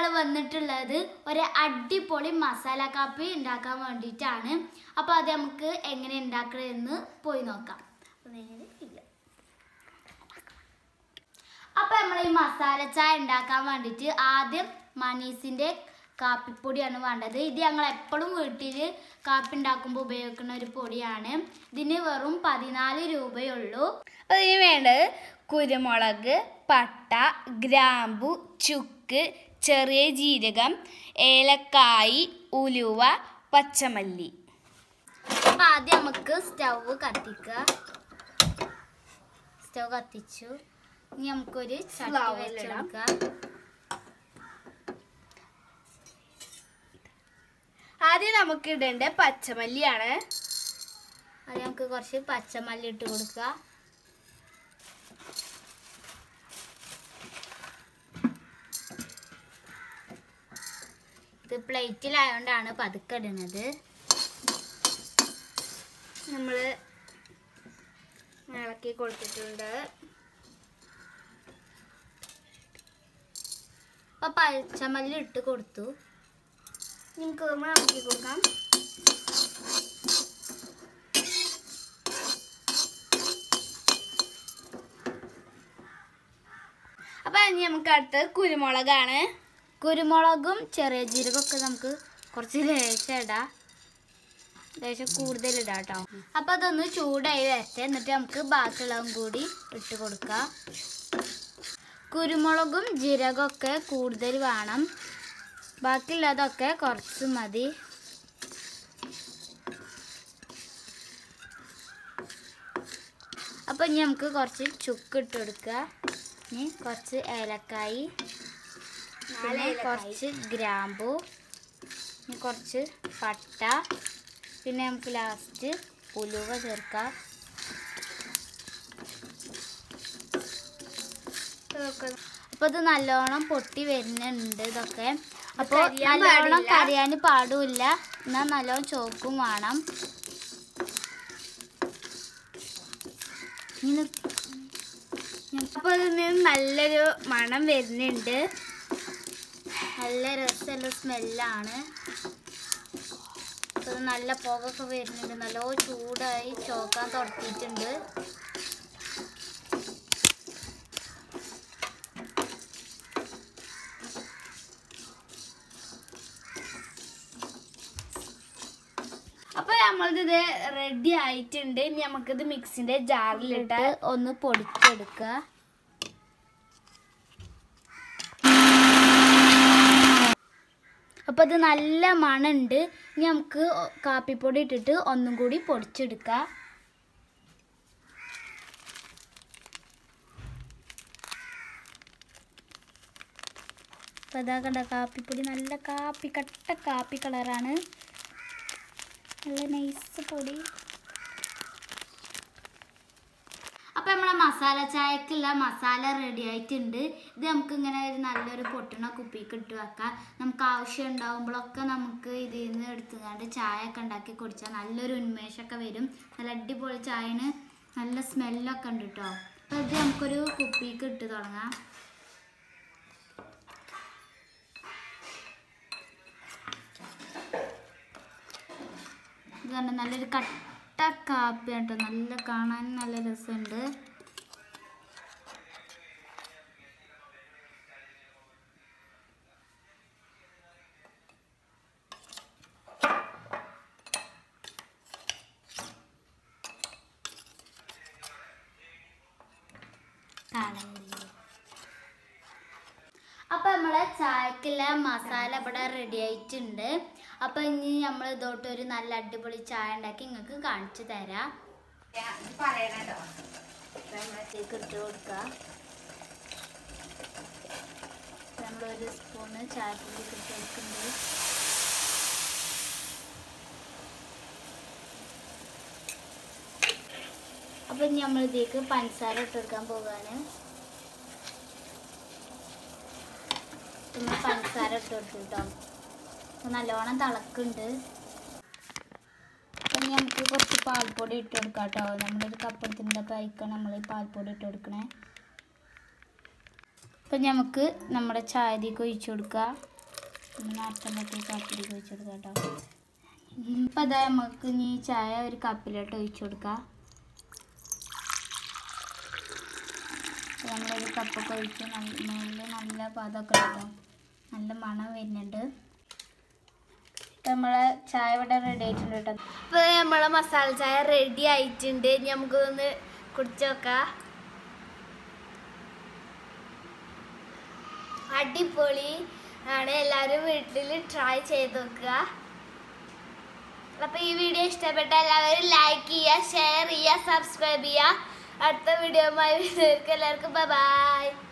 ഞങ്ങൾ വന്നിട്ടുള്ളത് ഒരു അടിപൊളി മസാല കാപ്പി ഉണ്ടാക്കാൻ വേണ്ടിയിട്ടാണ് അപ്പോൾ അത് നമുക്ക് എങ്ങനെ ഉണ്ടാക്കണമെന്ന് പോയി നോക്കാം അപ്പൊ നേരെ ഇല്ല. അപ്പോൾ നമ്മൾ ഈ മസാല ചായ ഉണ്ടാക്കാൻ വേണ്ടിയിട്ട് ആദ്യം മണീസിൻ്റെ കാപ്പിപ്പൊടിയാണ് വേണ്ടത് ഇത് ഞങ്ങൾ എപ്പോഴും വീട്ടിൽ കാപ്പി ഉണ്ടാക്കുമ്പോൾ ഉപയോഗിക്കുന്ന ഒരു പൊടിയാണ് ഇതിന് വെറും പതിനാല് രൂപയുള്ളൂ അപ്പോൾ ഇതിന് വേണ്ടത് കുരുമുളക് പട്ട ഗ്രാമ്പു ചുക്ക് ചെറിയ ജീരകം ഏലക്കായി ഉലുവ പച്ചമല്ലി അപ്പം ആദ്യം നമുക്ക് സ്റ്റവ് കത്തിക്കുക സ്റ്റവ് കത്തിച്ചു ഇനി നമുക്കൊരു ചട്ടി Flour വെച്ച് ഇടാം. കൊടുക്കുക ആദ്യം നമുക്ക് ഇടേണ്ട പച്ചമല്ലിയാണ് അത് നമുക്ക് കുറച്ച് പച്ചമല്ലി ഇട്ട് കൊടുക്കുക ഇത് പ്ലേറ്റിലായോണ്ടാണ് പതുക്കെ ഇടുന്നത് നമ്മൾ ഇളക്കി കൊടുത്തിട്ടുണ്ട് അപ്പൊ പച്ചമല്ലി ഇട്ട് കൊടുത്തു നമുക്ക് ഇളക്കി കൊടുക്കാം അപ്പൊ ഇനി നമുക്ക് അടുത്ത് കുരുമുളകാണ് കുരുമുളകും ചെറിയ ജീരകമൊക്കെ നമുക്ക് കുറച്ച് ലേശം ഇടാം ലേശം കൂടുതൽ ഇടാം കേട്ടോ അപ്പം അതൊന്ന് ചൂടായി വരട്ടെ എന്നിട്ട് നമുക്ക് ബാക്കിയുള്ളതും കൂടി ഇട്ട് കൊടുക്കാം കുരുമുളകും ജീരകമൊക്കെ കൂടുതൽ വേണം ബാക്കിയുള്ളതൊക്കെ കുറച്ച് മതി അപ്പം ഇനി നമുക്ക് കുറച്ച് ചുക്ക് ഇട്ട് കൊടുക്കുക ഇനി കുറച്ച് ഏലക്കായി പിന്നെ ഏലക്കായി. കുറച്ച് ഗ്രാമ്പു ഇനി കുറച്ച് പട്ട പിന്നെ നമുക്ക് ലാസ്റ്റ് ഉലുവ ചേർക്കാം അപ്പൊ ഇത് നല്ലോണം പൊട്ടി വരുന്നുണ്ട് ഇതൊക്കെ അപ്പോൾ കരിയാൻ നല്ലോണം പാടില്ല. കരിയാൻ പാടില്ല എന്നാൽ നല്ലോണം ചോക്കും വേണം ഇനി അപ്പൊ ഇതിന് നല്ലൊരു മണം വരുന്നുണ്ട് നല്ല രസമുള്ള സ്മെല്ലാണ് ഇത് നല്ല പുകയൊക്കെ വരുന്നുണ്ട് നല്ല ചൂടായി ചോക്കാൻ തുടങ്ങിയിട്ടുണ്ട് അപ്പൊ നമ്മളിത് റെഡി ആയിട്ടുണ്ട് ഇനി നമുക്കിത് മിക്സിന്റെ ജാറിലിട്ട് ഇട്ട് ഒന്ന് പൊടിച്ചെടുക്കുക അപ്പോൾ ഇത് നല്ല മണമുണ്ട് ഇനി നമുക്ക് ഒ- കാപ്പിപ്പൊടി ഇട്ടിട്ട് ഒന്നും കൂടി പൊടിച്ചെടുക്കാം അപ്പോൾ ഇതാ കണ്ട കാപ്പിപ്പൊടി നല്ല കാപ്പി കട്ട കാപ്പി കളറാണ് നല്ല നൈസ് പൊടി അപ്പൊ നമ്മളെ മസാല ചായക്കുള്ള മസാല റെഡി ആയിട്ടുണ്ട് ഇത് നമുക്ക് ഇങ്ങനെ ഒരു നല്ലൊരു പൊട്ടണ കുപ്പിക്ക് ഇട്ട് വെക്കാം നമുക്ക് ആവശ്യം ഉണ്ടാവുമ്പോഴൊക്കെ നമുക്ക് ഇതിൽ നിന്ന് എടുത്തുകൊണ്ട് ചായ ഒക്കെ ഉണ്ടാക്കി കുടിച്ചാൽ നല്ലൊരു ഉന്മേഷമൊക്കെ വരും നല്ല അടിപൊളി ചായന് നല്ല സ്മെല്ലൊക്കെ ഉണ്ട് കേട്ടോ അപ്പൊ ഇത് നമുക്കൊരു കുപ്പിക്ക് ഇട്ട് തുടങ്ങാം ഇത് കണ്ട നല്ലൊരു കട്ട കാപ്പിയാണ് കേട്ടോ നല്ല കാണാൻ നല്ല രസമുണ്ട് കളയില്ലേ അപ്പൊ നമ്മളെ ചായക്കുള്ള മസാല ഇവിടെ റെഡി ആയിട്ടുണ്ട് അപ്പൊ ഇനി നമ്മൾ ഇതോട്ട് ഒരു നല്ല അടിപൊളി ചായ ഉണ്ടാക്കി നിങ്ങൾക്ക് കാണിച്ചു തരാം പറയണോ നമ്മളത്തേക്ക് ഇട്ട് കൊടുക്കുക നമ്മളൊരു സ്പൂണ് ചായപ്പൊടി ഇട്ട് കൊടുക്കുന്നുണ്ട് അപ്പൊ ഇനി നമ്മൾ ഇതിലേക്ക് പഞ്ചസാര ഇട്ട് കൊടുക്കാൻ പോകാണ് പിന്നെ പഞ്ചസാര ഇട്ട് കൊടുത്തു കേട്ടോ അപ്പൊ നല്ലോണം തിളക്കുണ്ട് അപ്പം ഇനി നമുക്ക് കുറച്ച് പാൽപ്പൊടി ഇട്ട് കൊടുക്കാം കേട്ടോ നമ്മളൊരു കപ്പെടുത്തിൻ്റെ പായിക്കാണ് നമ്മൾ ഈ പാൽപ്പൊടി ഇട്ട് കൊടുക്കണേ അപ്പം നമുക്ക് നമ്മുടെ ചായതിക്ക് ഒഴിച്ചു കൊടുക്കുക നേരത്തെ കപ്പിലേക്ക് ഒഴിച്ചു കൊടുക്കാം കേട്ടോ ഇപ്പം അതാ നമുക്ക് ഇനി ഈ ചായ ഒരു കപ്പിലോട്ട് ഒഴിച്ചു കൊടുക്കാം ഇപ്പൊ നമ്മളൊരു കപ്പൊക്കെ ഒഴിച്ച് നല്ല നല്ല നല്ല പദമൊക്കെ ഉണ്ടാവും നല്ല മണം വരുന്നുണ്ട് ഇപ്പം നമ്മളെ ചായ ഇവിടെ റെഡി ആയിട്ടുണ്ട് കേട്ടോ ഇപ്പൊ നമ്മളെ മസാല ചായ റെഡി ആയിട്ടുണ്ട് ഇനി നമുക്കൊന്ന് കുടിച്ചു നോക്കാം അടിപൊളി ആണ് എല്ലാവരും വീട്ടിൽ ട്രൈ ചെയ്ത് നോക്കുക അപ്പൊ ഈ വീഡിയോ ഇഷ്ടപ്പെട്ട എല്ലാവരും ലൈക്ക് ചെയ്യുക ഷെയർ ചെയ്യുക സബ്സ്ക്രൈബ് ചെയ്യുക അടുത്ത വീഡിയോയുമായി വരുന്നവർക്ക് എല്ലാവർക്കും ബൈ